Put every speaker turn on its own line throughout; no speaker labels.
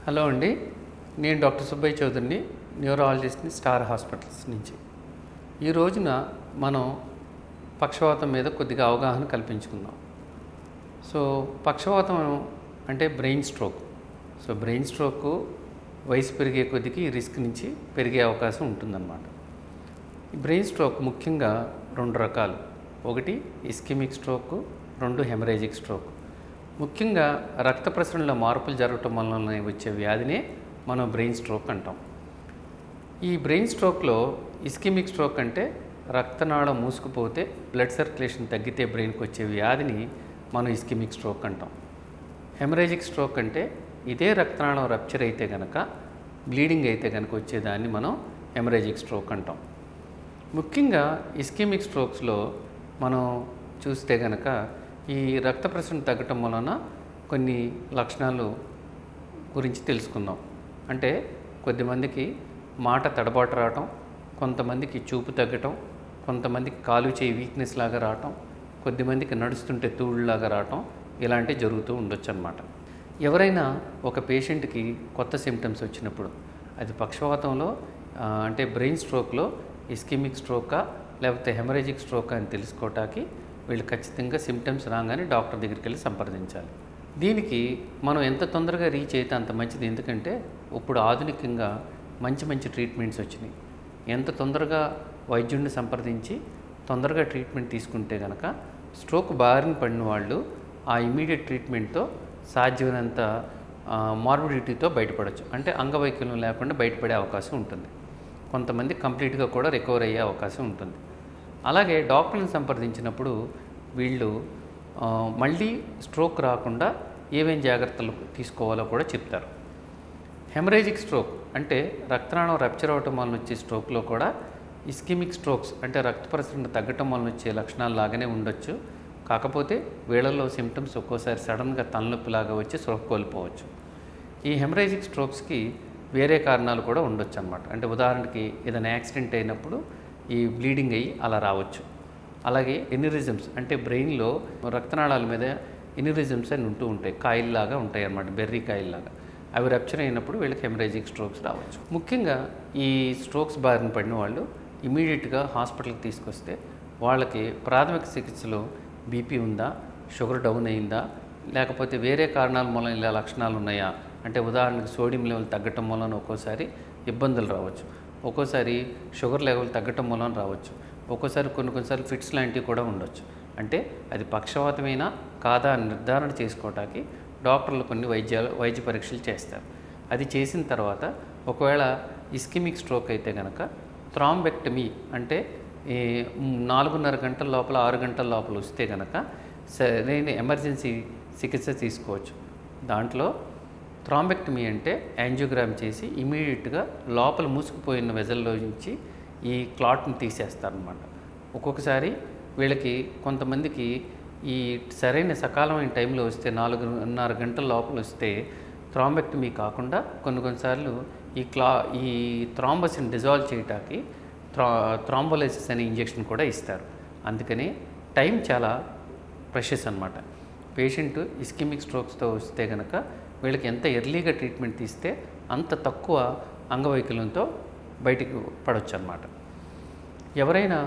hello అండి నేను doctor Subbayya చౌదరిని న్యూరాలజిస్ట్ని స్టార్ హాస్పిటల్స్ నుంచి ఈ రోజున మనం పక్షవాతం మీద కొద్దిగా అవగాహన కల్పించుకుందాం సో పక్షవాతం అంటే brain stroke so brain stroke వయసు పెరిగే కొద్దికి ఈ రిస్క్ నుంచి పెరిగే అవకాశం ఉంటుందన్నమాట ఈ బ్రెయిన్ స్ట్రోక్ ముఖ్యంగా రెండు రకాలు ఒకటి ఇస్కిమిక్ స్ట్రోక్ రెండు హెమరేజిక్ స్ట్రోక్ ముఖ్యంగా రక్త ప్రసరణలో మార్పులు జరగటం వలన వచ్చే వ్యాధినే మనం బ్రెయిన్ స్ట్రోక్ అంటాం ఈ బ్రెయిన్ స్ట్రోక్లో ఇస్కిమిక్ స్ట్రోక్ అంటే రక్తనాళం మూసుకుపోతే బ్లడ్ సర్క్యులేషన్ తగ్గితే బ్రెయిన్కి వచ్చే వ్యాధిని మనం ఇస్కిమిక్ స్ట్రోక్ అంటాం హెమరేజిక్ స్ట్రోక్ అంటే ఇదే రక్తనాళం రప్చర్ అయితే కనుక బ్లీడింగ్ అయితే కనుక వచ్చేదాన్ని మనం హెమరేజిక్ స్ట్రోక్ అంటాం ముఖ్యంగా ఇస్కిమిక్ స్ట్రోక్స్లో మనం చూస్తే కనుక ఈ రక్త ప్రసరణ తగ్గటం వలన కొన్ని లక్షణాలు గురించి తెలుసుకుందాం అంటే కొద్దిమందికి మాట తడబాటు రావటం కొంతమందికి చూపు తగ్గటం కొంతమందికి కాలు చేయి వీక్నెస్ లాగా రావటం కొద్దిమందికి నడుస్తుంటే తూళ్ళలాగా రావటం ఇలాంటివి జరుగుతూ ఉండొచ్చు అనమాట ఎవరైనా ఒక పేషెంట్కి కొత్త సిమ్టమ్స్ వచ్చినప్పుడు అది పక్షవాతంలో ఆ, అంటే బ్రెయిన్ స్ట్రోక్లో ఇస్కిమిక్ స్ట్రోకా లేకపోతే హెమరేజిక్ స్ట్రోకా అని తెలుసుకోవటానికి వీళ్ళు ఖచ్చితంగా సిమ్టమ్స్ రాగానే డాక్టర్ దగ్గరికి వెళ్ళి సంప్రదించాలి దీనికి మనం ఎంత తొందరగా రీచ్ అయితే అంత మంచిది ఎందుకంటే ఇప్పుడు ఆధునికంగా మంచి మంచి ట్రీట్మెంట్స్ వచ్చినాయి ఎంత తొందరగా వైద్యుడిని సంప్రదించి తొందరగా ట్రీట్మెంట్ తీసుకుంటే కనుక స్ట్రోక్ బారిన పడిన వాళ్ళు ఆ ఇమీడియట్ ట్రీట్మెంట్తో సాధ్యమైనంత మార్బిడిటీతో బయటపడవచ్చు అంటే అంగవైకల్యం లేకుండా బయటపడే అవకాశం ఉంటుంది కొంతమంది కంప్లీట్గా కూడా రికవర్ అయ్యే అవకాశం ఉంటుంది అలాగే డాక్టర్ని సంప్రదించినప్పుడు వీళ్ళు ఆ, మళ్ళీ స్ట్రోక్ రాకుండా ఏమేం జాగ్రత్తలు తీసుకోవాలో కూడా చెప్తారు హెమరేజిక్ స్ట్రోక్ అంటే రక్తనాళం రప్చర్ అవటం వలన వచ్చే స్ట్రోక్లో కూడా ఇస్కిమిక్ స్ట్రోక్స్ అంటే రక్త ప్రసరణ తగ్గటం వలన వచ్చే లక్షణాలు లాగానే ఉండొచ్చు కాకపోతే వీళ్ళల్లో సిమ్టమ్స్ ఒక్కోసారి సడన్గా తలనొప్పిలాగా వచ్చి స్ట్రోక్ కోల్పోవచ్చు ఈ హెమరేజిక్ స్ట్రోక్స్కి వేరే కారణాలు కూడా ఉండొచ్చు అనమాట అంటే ఉదాహరణకి ఏదైనా యాక్సిడెంట్ అయినప్పుడు ఈ బ్లీడింగ్ అయ్యి అలా రావచ్చు అలాగే ఎనిరిజమ్స్ అంటే బ్రెయిన్లో రక్తనాళాల మీద ఎనిరిజమ్స్ అని ఉంటూ ఉంటాయి కాయిల్లాగా ఉంటాయి అన్నమాట బెర్రీ కాయిల్లాగా అవి రప్చర్ అయినప్పుడు వీళ్ళకి హెమరేజిక్ స్ట్రోక్స్ రావచ్చు ముఖ్యంగా ఈ స్ట్రోక్స్ బారిన పడిన వాళ్ళు ఇమీడియట్గా హాస్పిటల్కి తీసుకొస్తే వాళ్ళకి ప్రాథమిక చికిత్సలో బీపీ ఉందా షుగర్ డౌన్ అయిందా లేకపోతే వేరే కారణాల మూలం ఇలా లక్షణాలు ఉన్నాయా అంటే ఉదాహరణకు సోడియం లెవెల్ తగ్గటం వలన ఒక్కోసారి ఇబ్బందులు రావచ్చు ఒక్కోసారి షుగర్ లెవెల్ తగ్గటం వలన రావచ్చు ఒక్కోసారి కొన్ని కొన్నిసార్లు ఫిట్స్ లాంటివి కూడా ఉండొచ్చు అంటే అది పక్షవాతమైనా కాదా అని నిర్ధారణ చేసుకోవటానికి డాక్టర్లు కొన్ని వైద్యాలు వైద్య పరీక్షలు చేస్తారు అది చేసిన తర్వాత ఒకవేళ ఇస్కిమిక్ స్ట్రోక్ అయితే కనుక థ్రాంబెక్టమీ అంటే ఈ నాలుగున్నర గంటల లోపల ఆరు గంటల లోపల వస్తే కనుక సరైన ఎమర్జెన్సీ చికిత్స తీసుకోవచ్చు దాంట్లో థ్రాంబెక్టమీ అంటే యాంజియోగ్రామ్ చేసి ఇమీడియట్గా లోపల మూసుకుపోయిన వెజల్లో నుంచి ఈ క్లాట్ని తీసేస్తారనమాట ఒక్కొక్కసారి వీళ్ళకి కొంతమందికి ఈ సరైన సకాలమైన టైంలో వస్తే నాలుగున్నర గంటల లోపల వస్తే థ్రాంబెక్టమీ కాకుండా కొన్ని కొన్నిసార్లు ఈ క్లా ఈ థ్రాంబస్ని డిజాల్వ్ చేయటానికి థ్రా థ్రాంబోలైసిస్ అనే ఇంజెక్షన్ కూడా ఇస్తారు అందుకని టైం చాలా ప్రెషస్ అనమాట పేషెంట్ ఇస్కిమిక్ స్ట్రోక్స్తో వస్తే కనుక వీళ్ళకి ఎంత ఎర్లీగా ట్రీట్మెంట్ తీస్తే అంత తక్కువ అంగవైకల్యంతో బయటికి పడవచ్చు అనమాట ఎవరైనా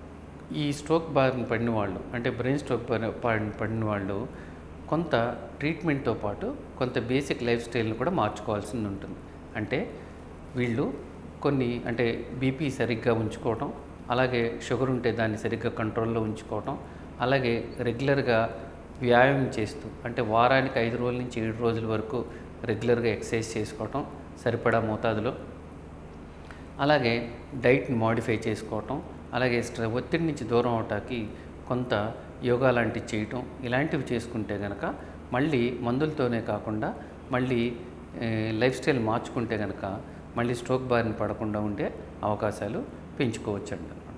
ఈ స్ట్రోక్ బారిన పడిన వాళ్ళు అంటే బ్రెయిన్ స్ట్రోక్ బారిన పడిన పడిన వాళ్ళు కొంత ట్రీట్మెంట్తో పాటు కొంత బేసిక్ లైఫ్ స్టైల్ని కూడా మార్చుకోవాల్సి ఉంటుంది అంటే వీళ్ళు కొన్ని అంటే బీపీ సరిగ్గా ఉంచుకోవటం అలాగే షుగర్ ఉంటే దాన్ని సరిగ్గా కంట్రోల్లో ఉంచుకోవటం అలాగే రెగ్యులర్గా వ్యాయామం చేస్తూ అంటే వారానికి ఐదు రోజుల నుంచి ఏడు రోజుల వరకు రెగ్యులర్గా ఎక్సర్సైజ్ చేసుకోవటం సరిపడా మోతాదులో అలాగే డైట్ని మాడిఫై చేసుకోవటం అలాగే స్ట్రె ఒత్తిడి నుంచి దూరం అవటానికి కొంత యోగా లాంటివి చేయటం ఇలాంటివి చేసుకుంటే కనుక మళ్ళీ మందులతోనే కాకుండా మళ్ళీ ఏ, లైఫ్ స్టైల్ మార్చుకుంటే కనుక మళ్ళీ స్ట్రోక్ బారిన పడకుండా ఉండే అవకాశాలు పెంచుకోవచ్చు అండి